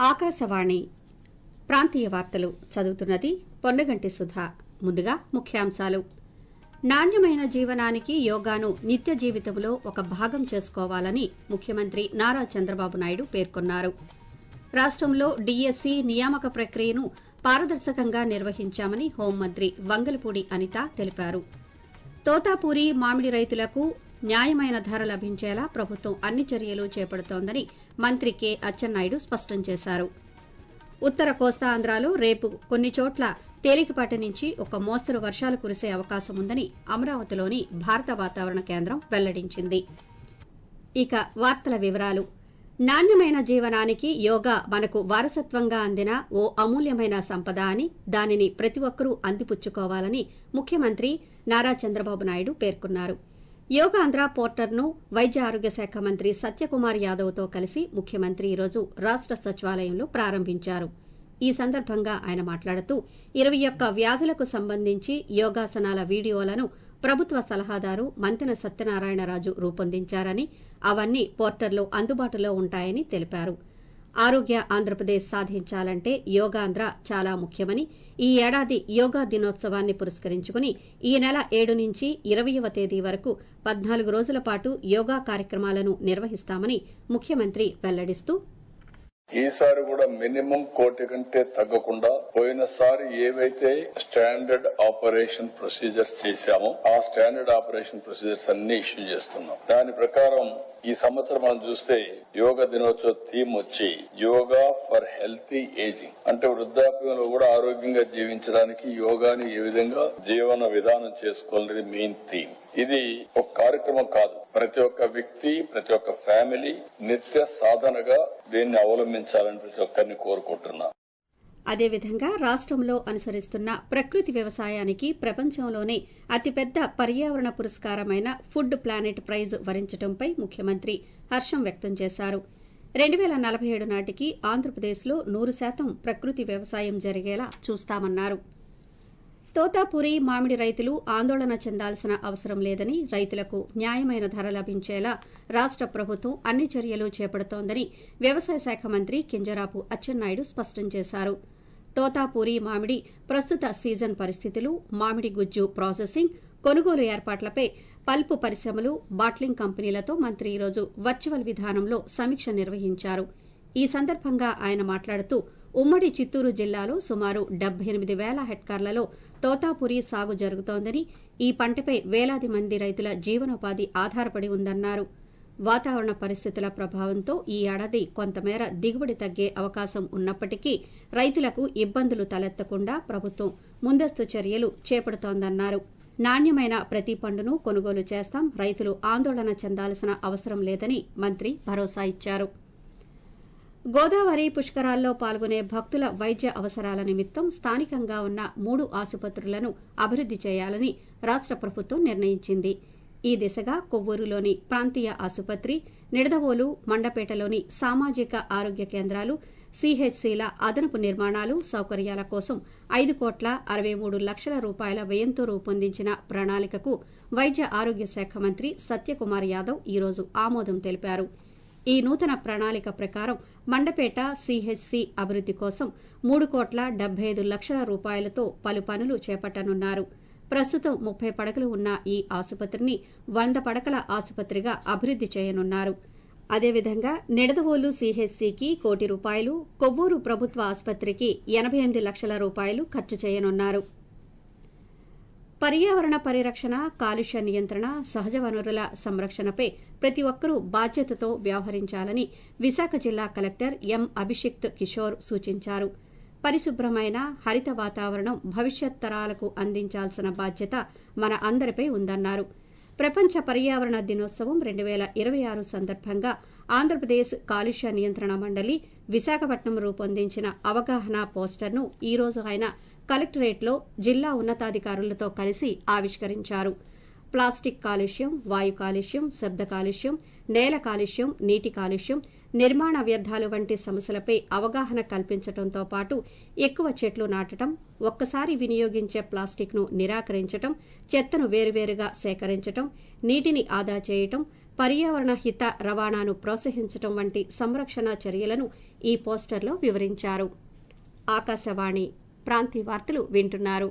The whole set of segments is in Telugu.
ఆకాశవాణి ప్రాంతీయ వార్తలు చదువుతున్నది పొన్నగంటి సుధా ముందుగా ముఖ్యాంశాలు నాణ్యమైన జీవనానికి యోగాను నిత్య జీవితంలో ఒక భాగం చేసుకోవాలని ముఖ్యమంత్రి నారా చంద్రబాబు నాయుడు పేర్కొన్నారు రాష్టంలో డీఎస్సీ నియామక ప్రక్రియను పారదర్శకంగా నిర్వహించామని హోంమంత్రి వంగలపూడి అనిత తెలిపారు తోతాపూరి మామిడి రైతులకు న్యాయమైన ధర లభించేలా ప్రభుత్వం అన్ని చర్యలు చేపడుతోందని మంత్రి కె అచ్చెన్నాయుడు స్పష్టం చేశారు ఉత్తర కోస్తాంధ్రాలో రేపు కొన్ని చోట్ల తేలికపాటి నుంచి ఒక మోస్తరు వర్షాలు కురిసే అవకాశం ఉందని అమరావతిలోని భారత వాతావరణ కేంద్రం వెల్లడించింది ఇక వార్తల వివరాలు నాణ్యమైన జీవనానికి యోగా మనకు వారసత్వంగా అందిన ఓ అమూల్యమైన సంపద అని దానిని ప్రతి ఒక్కరూ అందిపుచ్చుకోవాలని ముఖ్యమంత్రి నారా చంద్రబాబు నాయుడు పేర్కొన్నారు యోగాంధ్ర పోర్టర్ను వైద్య ఆరోగ్య శాఖ మంత్రి సత్యకుమార్ యాదవ్తో కలిసి ముఖ్యమంత్రి ఈరోజు రాష్ట సచివాలయంలో ప్రారంభించారు ఈ సందర్భంగా ఆయన మాట్లాడుతూ ఇరవై ఒక్క వ్యాధులకు సంబంధించి యోగాసనాల వీడియోలను ప్రభుత్వ సలహాదారు మంతెన సత్యనారాయణరాజు రూపొందించారని అవన్నీ పోర్టర్లో అందుబాటులో ఉంటాయని తెలిపారు ఆరోగ్య ఆంధ్రప్రదేశ్ సాధించాలంటే యోగాంధ్ర చాలా ముఖ్యమని ఈ ఏడాది యోగా దినోత్సవాన్ని పురస్కరించుకుని ఈ నెల ఏడు నుంచి ఇరవయవ తేదీ వరకు పద్నాలుగు రోజుల పాటు యోగా కార్యక్రమాలను నిర్వహిస్తామని ముఖ్యమంత్రి వెల్లడిస్తూ ఈసారి కూడా మినిమం కోటి కంటే తగ్గకుండా పోయినసారి ఏవైతే స్టాండర్డ్ ఆపరేషన్ ప్రొసీజర్స్ చేశామో ఆ స్టాండర్డ్ ఆపరేషన్ ప్రొసీజర్స్ అన్ని ఇష్యూ చేస్తున్నాం దాని ప్రకారం ఈ సంవత్సరం మనం చూస్తే యోగా దినోత్సవ థీమ్ వచ్చి యోగా ఫర్ హెల్తీ ఏజింగ్ అంటే వృద్ధాప్యంలో కూడా ఆరోగ్యంగా జీవించడానికి యోగాని ఏ విధంగా జీవన విధానం చేసుకోవాలనేది మెయిన్ థీమ్ ఇది ఒక కార్యక్రమం కాదు ప్రతి ఒక్క వ్యక్తి ప్రతి ఒక్క ఫ్యామిలీ నిత్య సాధనగా దీన్ని అవలంబించాలని ప్రతి ఒక్కరిని కోరుకుంటున్నా అదేవిధంగా రాష్టంలో అనుసరిస్తున్న ప్రకృతి వ్యవసాయానికి ప్రపంచంలోనే అతిపెద్ద పర్యావరణ పురస్కారమైన ఫుడ్ ప్లానెట్ ప్రైజ్ వరించడంపై ముఖ్యమంత్రి హర్షం వ్యక్తం చేశారు రెండు పేల నలభై ఏడు నాటికి ఆంధ్రప్రదేశ్లో నూరు శాతం ప్రకృతి వ్యవసాయం జరిగేలా చూస్తామన్నారు తోతాపురి మామిడి రైతులు ఆందోళన చెందాల్సిన అవసరం లేదని రైతులకు న్యాయమైన ధర లభించేలా రాష్ట ప్రభుత్వం అన్ని చర్యలు చేపడుతోందని వ్యవసాయ శాఖ మంత్రి కింజరాపు అచ్చెన్నాయుడు స్పష్టం చేశారు తోతాపూరి మామిడి ప్రస్తుత సీజన్ పరిస్థితులు మామిడి గుజ్జు ప్రాసెసింగ్ కొనుగోలు ఏర్పాట్లపై పల్పు పరిశ్రమలు బాట్లింగ్ కంపెనీలతో మంత్రి ఈరోజు వర్చువల్ విధానంలో సమీక్ష నిర్వహించారు ఈ సందర్భంగా ఆయన మాట్లాడుతూ ఉమ్మడి చిత్తూరు జిల్లాలో సుమారు డెబ్బై ఎనిమిది వేల హెక్టార్లలో తోతాపురి సాగు జరుగుతోందని ఈ పంటపై వేలాది మంది రైతుల జీవనోపాధి ఆధారపడి ఉందన్నారు వాతావరణ పరిస్థితుల ప్రభావంతో ఈ ఏడాది కొంతమేర దిగుబడి తగ్గే అవకాశం ఉన్నప్పటికీ రైతులకు ఇబ్బందులు తలెత్తకుండా ప్రభుత్వం ముందస్తు చర్యలు చేపడుతోందన్నారు నాణ్యమైన ప్రతి పండును కొనుగోలు చేస్తాం రైతులు ఆందోళన చెందాల్సిన అవసరం లేదని మంత్రి భరోసా ఇచ్చారు గోదావరి పుష్కరాల్లో పాల్గొనే భక్తుల వైద్య అవసరాల నిమిత్తం స్థానికంగా ఉన్న మూడు ఆసుపత్రులను అభివృద్ది చేయాలని రాష్ట ప్రభుత్వం నిర్ణయించింది ఈ దిశగా కొవ్వూరులోని ప్రాంతీయ ఆసుపత్రి నిడదవోలు మండపేటలోని సామాజిక ఆరోగ్య కేంద్రాలు సీహెచ్సీల అదనపు నిర్మాణాలు సౌకర్యాల కోసం ఐదు కోట్ల అరవై మూడు లక్షల రూపాయల వ్యయంతో రూపొందించిన ప్రణాళికకు వైద్య ఆరోగ్య శాఖ మంత్రి సత్యకుమార్ యాదవ్ ఈరోజు ఆమోదం తెలిపారు ఈ నూతన ప్రణాళిక ప్రకారం మండపేట సీహెచ్సీ అభివృద్ది కోసం మూడు కోట్ల డెబ్బై ఐదు లక్షల రూపాయలతో పలు పనులు చేపట్టనున్నారు ప్రస్తుతం ముప్పై పడకలు ఉన్న ఈ ఆసుపత్రిని వంద పడకల ఆసుపత్రిగా అభివృద్ది చేయనున్నారు అదేవిధంగా నిడదవోలు సీహెచ్సీకి కోటి రూపాయలు కొవ్వూరు ప్రభుత్వ ఆసుపత్రికి ఎనబై ఎనిమిది లక్షల రూపాయలు ఖర్చు చేయనున్నారు పర్యావరణ పరిరక్షణ కాలుష్య నియంత్రణ సహజ వనరుల సంరక్షణపై ప్రతి ఒక్కరూ బాధ్యతతో వ్యవహరించాలని విశాఖ జిల్లా కలెక్టర్ ఎం అభిషిక్త్ కిషోర్ సూచించారు పరిశుభ్రమైన హరిత వాతావరణం భవిష్యత్ తరాలకు అందించాల్సిన బాధ్యత మన అందరిపై ఉందన్నారు ప్రపంచ పర్యావరణ దినోత్సవం రెండు పేల ఇరవై ఆరు సందర్భంగా ఆంధ్రప్రదేశ్ కాలుష్య నియంత్రణ మండలి విశాఖపట్నం రూపొందించిన అవగాహన పోస్టర్ను ఈ రోజు ఆయన కలెక్టరేట్లో జిల్లా ఉన్నతాధికారులతో కలిసి ఆవిష్కరించారు ప్లాస్టిక్ కాలుష్యం వాయు కాలుష్యం శబ్ద కాలుష్యం నేల కాలుష్యం నీటి కాలుష్యం నిర్మాణ వ్యర్థాలు వంటి సమస్యలపై అవగాహన కల్పించడంతో పాటు ఎక్కువ చెట్లు నాటడం ఒక్కసారి వినియోగించే ప్లాస్టిక్ ను నిరాకరించడం చెత్తను వేరువేరుగా సేకరించడం నీటిని ఆదా చేయటం పర్యావరణ హిత రవాణాను ప్రోత్సహించడం వంటి సంరక్షణ చర్యలను ఈ పోస్టర్లో వివరించారు ఆకాశవాణి ప్రాంతీయ వార్తలు వింటున్నారు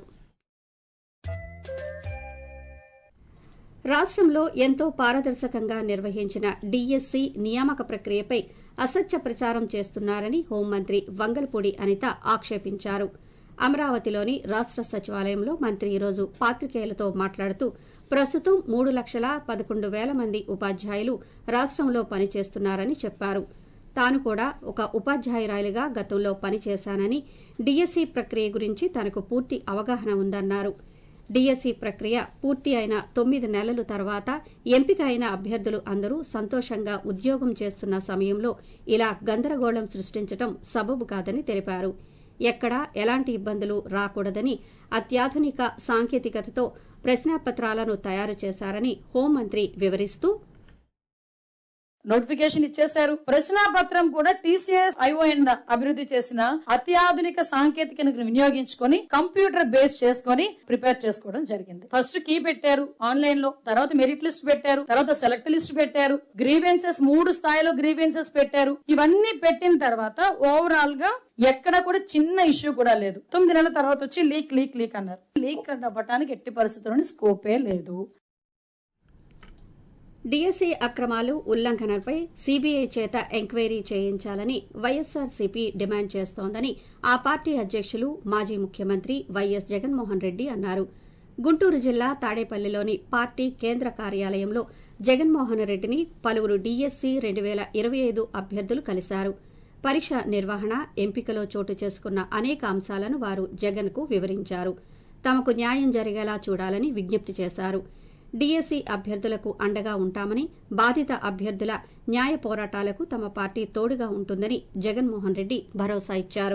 రాష్ట్రంలో ఎంతో పారదర్శకంగా నిర్వహించిన డీఎస్సీ నియామక ప్రక్రియపై అసత్య ప్రచారం చేస్తున్నారని హోంమంత్రి వంగల్పూడి అనిత ఆక్షేపించారు అమరావతిలోని రాష్ట సచివాలయంలో మంత్రి ఈరోజు పాత్రికేయులతో మాట్లాడుతూ ప్రస్తుతం మూడు లక్షల పదకొండు వేల మంది ఉపాధ్యాయులు రాష్ట్రంలో పనిచేస్తున్నారని చెప్పారు తాను కూడా ఒక ఉపాధ్యాయురాలిగా గతంలో పనిచేశానని డీఎస్సీ ప్రక్రియ గురించి తనకు పూర్తి అవగాహన ఉందన్నారు డీఎస్సీ ప్రక్రియ పూర్తి అయిన తొమ్మిది నెలల తర్వాత ఎంపిక అయిన అభ్యర్థులు అందరూ సంతోషంగా ఉద్యోగం చేస్తున్న సమయంలో ఇలా గందరగోళం సృష్టించడం సబబు కాదని తెలిపారు ఎక్కడా ఎలాంటి ఇబ్బందులు రాకూడదని అత్యాధునిక సాంకేతికతతో ప్రశ్నాపత్రాలను తయారు చేశారని హోంమంత్రి వివరిస్తూ నోటిఫికేషన్ ఇచ్చేశారు ప్రశ్నాపత్రం కూడా టీసీఎస్ ఐఓఎన్ అభివృద్ధి చేసిన అత్యాధునిక సాంకేతికతను వినియోగించుకొని కంప్యూటర్ బేస్ చేసుకొని ప్రిపేర్ చేసుకోవడం జరిగింది ఫస్ట్ కీ పెట్టారు ఆన్లైన్ లో తర్వాత మెరిట్ లిస్ట్ పెట్టారు తర్వాత సెలెక్ట్ లిస్ట్ పెట్టారు గ్రీవెన్సెస్ మూడు స్థాయిలో గ్రీవెన్సెస్ పెట్టారు ఇవన్నీ పెట్టిన తర్వాత ఓవరాల్ గా ఎక్కడ కూడా చిన్న ఇష్యూ కూడా లేదు తొమ్మిది నెలల తర్వాత వచ్చి లీక్ లీక్ లీక్ అన్నారు లీక్ అవ్వటానికి ఎట్టి పరిస్థితుల్లోని స్కోపే లేదు డీఎస్సీ అక్రమాలు ఉల్లంఘనలపై సీబీఐ చేత ఎంక్వైరీ చేయించాలని వైఎస్సార్సీపీ డిమాండ్ చేస్తోందని ఆ పార్టీ అధ్యకులు మాజీ ముఖ్యమంత్రి వైఎస్ జగన్మోహన్ రెడ్డి అన్నారు గుంటూరు జిల్లా తాడేపల్లిలోని పార్టీ కేంద్ర కార్యాలయంలో జగన్మోహన్ రెడ్డిని పలువురు డీఎస్సీ రెండు వేల ఇరవై ఐదు అభ్యర్థులు కలిశారు పరీక్ష నిర్వహణ ఎంపికలో చోటు చేసుకున్న అనేక అంశాలను వారు జగన్కు వివరించారు తమకు న్యాయం జరిగేలా చూడాలని విజ్ఞప్తి చేశారు డీఎస్సీ అభ్యర్థులకు అండగా ఉంటామని బాధిత అభ్యర్థుల న్యాయ పోరాటాలకు తమ పార్టీ తోడుగా ఉంటుందని జగన్మోహన్ రెడ్డి భరోసా ఇచ్చారు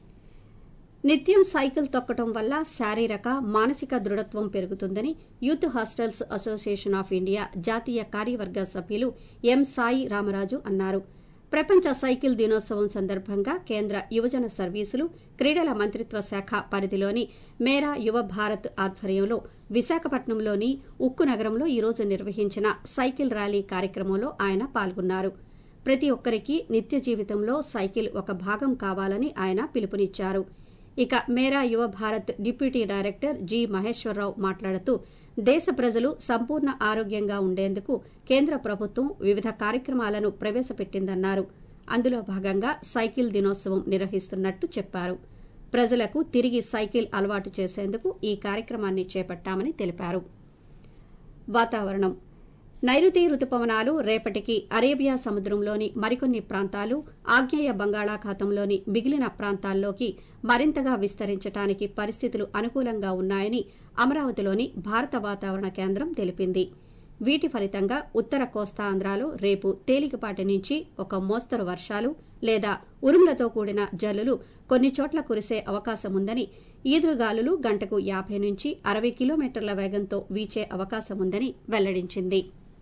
నిత్యం సైకిల్ తొక్కడం వల్ల శారీరక మానసిక దృఢత్వం పెరుగుతుందని youth hostels association of India జాతీయ కార్యవర్గ సభ్యులు ఎం సాయి రామరాజు అన్నారు ప్రపంచ సైకిల్ దినోత్సవం సందర్భంగా కేంద్ర యువజన సర్వీసులు క్రీడల మంత్రిత్వ శాఖ పరిధిలోని మేరా యువ భారత్ ఆధ్వర్యంలో విశాఖపట్నంలోని ఉక్కు నగరంలో ఈరోజు నిర్వహించిన సైకిల్ ర్యాలీ కార్యక్రమంలో ఆయన పాల్గొన్నారు ప్రతి ఒక్కరికి నిత్య జీవితంలో సైకిల్ ఒక భాగం కావాలని ఆయన పిలుపునిచ్చారు ఇక Mera Yuva Bharat deputy director G Maheswararao మాట్లాడుతూ దేశ ప్రజలు సంపూర్ణ ఆరోగ్యంగా ఉండేందుకు కేంద్ర ప్రభుత్వం వివిధ కార్యక్రమాలను ప్రవేశపెట్టిందన్నారు అందులో భాగంగా సైకిల్ దినోత్సవం నిర్వహిస్తున్నట్టు చెప్పారు ప్రజలకు తిరిగి సైకిల్ అలవాటు చేసేందుకు ఈ కార్యక్రమాన్ని చేపట్టామని తెలిపారు వాతావరణం నైరుతి రుతుపవనాలు రేపటికి అరేబియా సముద్రంలోని మరికొన్ని ప్రాంతాలు ఆగ్నేయ బంగాళాఖాతంలోని మిగిలిన ప్రాంతాల్లోకి మరింతగా విస్తరించడానికి పరిస్థితులు అనుకూలంగా ఉన్నాయని అమరావతిలోని భారత వాతావరణ కేంద్రం తెలిపింది వీటి ఫలితంగా ఉత్తర కోస్తాంధ్రాలో రేపు తేలికపాటి నుంచి ఒక మోస్తరు వర్షాలు లేదా ఉరుములతో కూడిన జల్లులు కొన్ని చోట్ల కురిసే అవకాశముందని ఈదురుగాలులు గంటకు యాభై నుంచి అరవై కిలోమీటర్ల వేగంతో వీచే అవకాశముందని వెల్లడించింది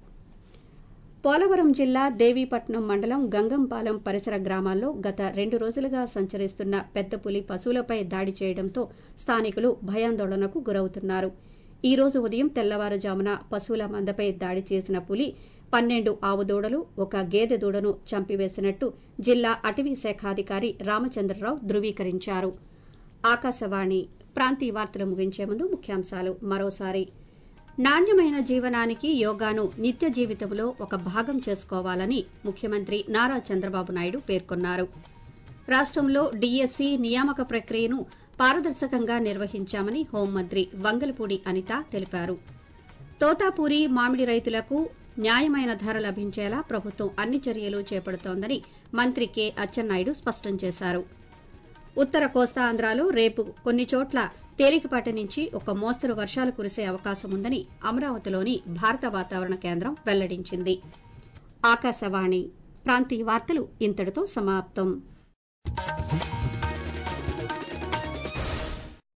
పోలవరం జిల్లా దేవీపట్నం మండలం గంగంపాలెం పరిసర గ్రామాల్లో గత రెండు రోజులుగా సంచరిస్తున్న పెద్ద పులి పశువులపై దాడి చేయడంతో స్థానికులు భయాందోళనకు గురవుతున్నారు ఈ రోజు ఉదయం తెల్లవారుజామున పశువుల మందపై దాడి చేసిన పులి పన్నెండు ఆవు దూడలు ఒక గేదె దూడను చంపివేసినట్టు జిల్లా అటవీ శాఖాధికారి రామచంద్రరావు ధృవీకరించారు ఆకాశవాణి ప్రాంతీయ వార్తలు ముగించే ముందు ముఖ్యాంశాలు మరోసారి నాణ్యమైన జీవనానికి యోగాను నిత్య జీవితంలో ఒక భాగం చేసుకోవాలని ముఖ్యమంత్రి నారా చంద్రబాబు నాయుడు పేర్కొన్నారు రాష్టంలో డీఎస్సీ నియామక ప్రక్రియను పారదర్శకంగా నిర్వహించామని హోంమంత్రి వంగలపూడి అనిత తెలిపారు తోతాపూరి మామిడి రైతులకు న్యాయమైన ధర లభించేలా ప్రభుత్వం అన్ని చర్యలు చేపడుతోందని మంత్రి కె అచ్చెన్నాయుడు స్పష్టం చేశారు ఉత్తర కోస్తాంధ్రాలో రేపు కొన్ని చోట్ల తేలికపాటి నుంచి ఒక మోస్తరు వర్షాలు కురిసే అవకాశం ఉందని అమరావతిలోని భారత వాతావరణ కేంద్రం వెల్లడించింది ఆకాశవాణి ప్రాంతీయ వార్తలు ఇంతటితో సమాప్తం